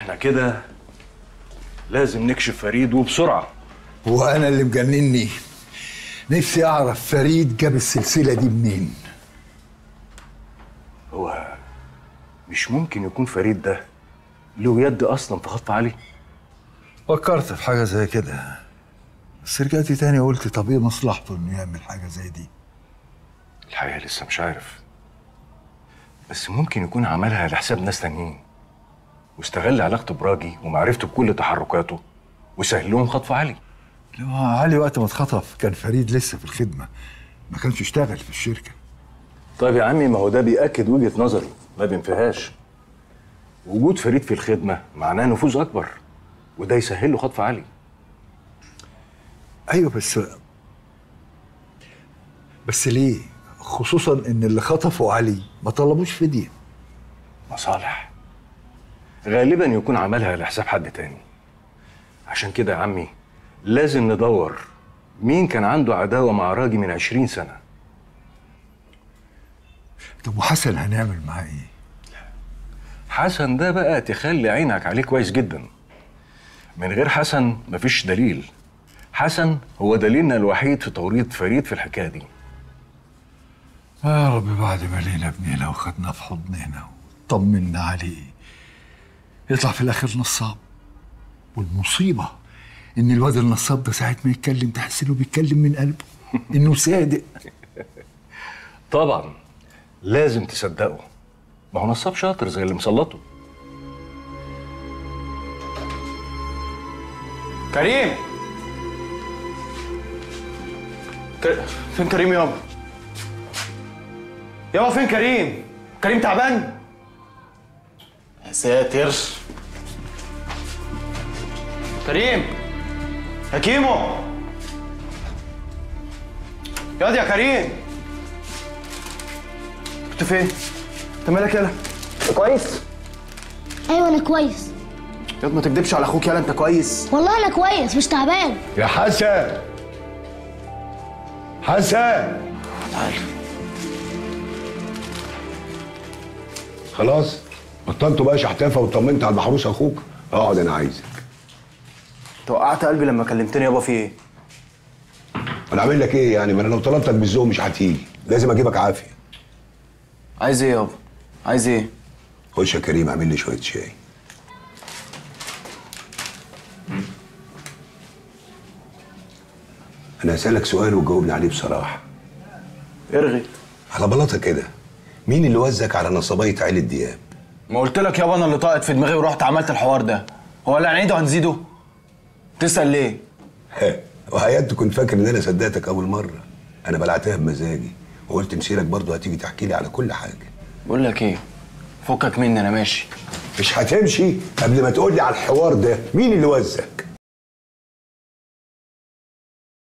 احنا كده لازم نكشف فريد وبسرعه وانا اللي مجنني نفسي اعرف فريد جاب السلسله دي منين هو مش ممكن يكون فريد ده له يد اصلا في خط علي فكرت في حاجه زي كده بس رجعت تاني قلت طب ايه مصلحته انه يعمل حاجه زي دي الحقيقه لسه مش عارف بس ممكن يكون عملها لحساب ناس تانيين واستغل علاقته براجي ومعرفته بكل تحركاته وسهل لهم خطف علي لما علي وقت ما اتخطف كان فريد لسه في الخدمه ما كانش اشتغل في الشركه طيب يا عمي ما هو ده بيأكد وجهة نظري ما بينفيهاش وجود فريد في الخدمة معناه نفوذ أكبر وده يسهل له خطف علي ايوه بس بس ليه خصوصا ان اللي خطفوا علي ما طلبوش فديه مصالح غالبا يكون عملها لحساب حد تاني عشان كده يا عمي لازم ندور مين كان عنده عداوة مع راجي من عشرين سنة طب وحسن هنعمل معاه ايه حسن ده بقى تخلي عينك عليه كويس جدا من غير حسن مفيش دليل حسن هو دليلنا الوحيد في توريط فريد في الحكاية دي يا رب بعد ما لينا ابننا وخدنا في حضننا وطمنا عليه يطلع في الاخر نصاب والمصيبه ان الواد النصاب ده ساعه ما يتكلم تحس انه بيتكلم من قلبه انه صادق طبعا لازم تصدقه ما هو نصاب شاطر زي اللي مسلطه كريم ك... فين كريم يابا يابا فين كريم كريم تعبان يا ساتر كريم يا كيمو ياض يا كريم كنت فين انت مالك يالا انت كويس ايوه انا كويس ياض ما تكدبش على اخوك يالا انت كويس والله انا كويس مش تعبان يا حسن حسن تعال خلاص بطلتوا بقى شحتافه وطمنت على المحروس اخوك اقعد انا عايزك انت وقعت قلبي لما كلمتني يابا في ايه انا اعمل لك ايه يعني ما انا لو طلبتك بالذوق مش هتيجي لازم اجيبك عافيه عايز ايه يابا عايز ايه خش يا كريم اعمل لي شويه شاي انا هسالك سؤال وتجاوبني عليه بصراحه ارغي على بلاطه كده مين اللي وزك على نصبايه عيله دياب ما قلت لك يابا انا اللي طاقت في دماغي ورحت عملت الحوار ده هو اللي هنعيده هنزيده تسال ليه وحياتي كنت فاكر ان انا صدقتك اول مره انا بلعتها بمزاجي وقلت مسيرك برضه هتيجي تحكي لي على كل حاجه بقول لك ايه فكك مني انا ماشي مش هتمشي قبل ما تقول لي على الحوار ده مين اللي وزك